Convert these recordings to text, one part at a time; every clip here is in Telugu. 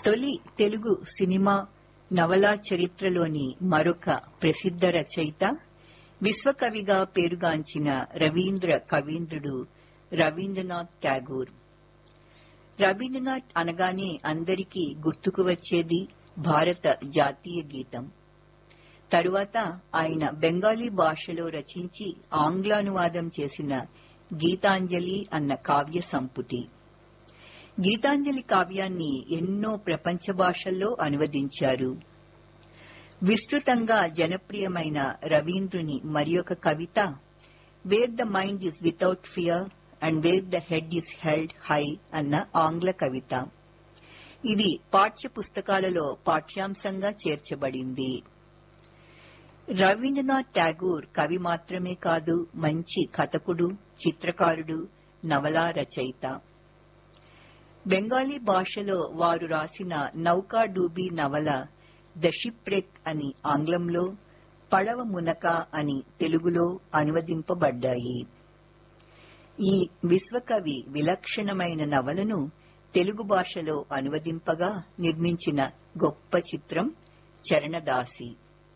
తొలి తెలుగు సినిమా నవలా చరిత్రలోని మరొక ప్రసిద్ధ రచయిత విశ్వకవిగా పేరుగాంచిన రవీంద్ర కవీంద్రుడు రవీంద్రనాథ్ ఠాగూర్ రవీంద్రనాథ్ అనగానే అందరికీ గుర్తుకు వచ్చేది భారత జాతీయ గీతం తరువాత ఆయన బెంగాలీ భాషలో రచించి ఆంగ్లానువాదం చేసిన గీతాంజలి అన్న కావ్య సంపుటి గీతాంజలి కావ్యాన్ని ఎన్నో ప్రపంచ భాషల్లో అనువదించారు విస్తృతంగా జనప్రియమైన రవీంద్రుని మరియొక కవిత where the mind is without fear and where the head is held high అన్న ఆంగ్ల కవిత ఇది పాఠ్య పుస్తకాలలో పాఠ్యాంశంగా చేర్చబడింది రవీంద్రనాథ్ ఠాగూర్ కవి మాత్రమే కాదు మంచి కథకుడు చిత్రకారుడు నవలా రచయిత బెంగాలీ భాషలో వారు రాసిన నౌకా డూబీ నవల ద షిప్రెక్ అని ఆంగ్లంలో పడవ మునక అని తెలుగులో అనువదింపబడ్డాయి ఈ విశ్వకవి విలక్షణమైన నవలను తెలుగు భాషలో అనువదింపగా నిర్మించిన గొప్ప చిత్రం చరణదాసి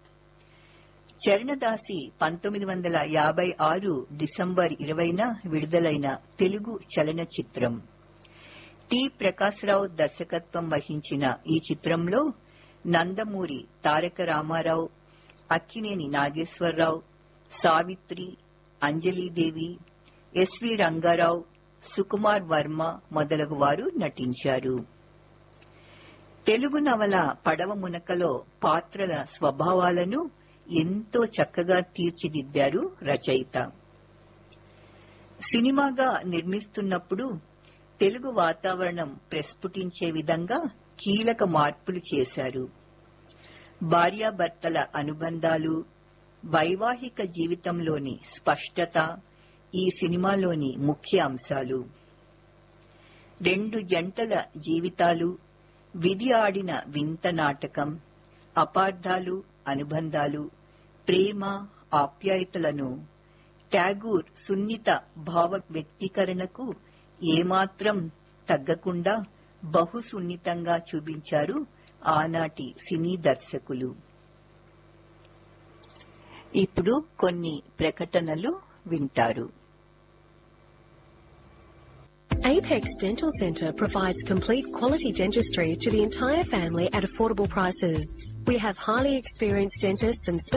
చరణదాసి పంతొమ్మిది వందల యాభై ఆరు డిసెంబర్ ఇరవైన విడుదలైన తెలుగు చలనచిత్రం టి ప్రకాశ్రావు దర్శకత్వం వహించిన ఈ చిత్రంలో నందమూరి తారక రామారావు అక్కినేని నాగేశ్వరరావు సావిత్రి అంజలీదేవి ఎస్వి రంగారావు సుకుమార్ వర్మ మొదలగు వారు నటించారు తెలుగు నవల పడవ మునకలో పాత్రల స్వభావాలను ఎంతో చక్కగా తీర్చిదిద్దారు రచయిత సినిమాగా నిర్మిస్తున్నప్పుడు తెలుగు వాతావరణం ప్రస్ఫుటించే విధంగా కీలక మార్పులు చేశారు భార్యాభర్తల అనుబంధాలు వైవాహిక జీవితంలోని స్పష్టత ఈ సినిమాలోని ముఖ్య అంశాలు రెండు జంటల జీవితాలు విధి ఆడిన వింత నాటకం అపార్థాలు అనుబంధాలు ప్రేమ ఆప్యాయతలను ట్యాగూర్ సున్నిత భావ వ్యక్తీకరణకు ఏమాత్రం తగ్గకుండా బహు సున్నితంగా చూపించారు ఆనాటి సినీ దర్శకులు ఇప్పుడు కొన్ని ప్రకటనలు వింటారు Apex Dental Centre provides complete quality dentistry to the entire family at affordable prices. We have highly experienced dentists and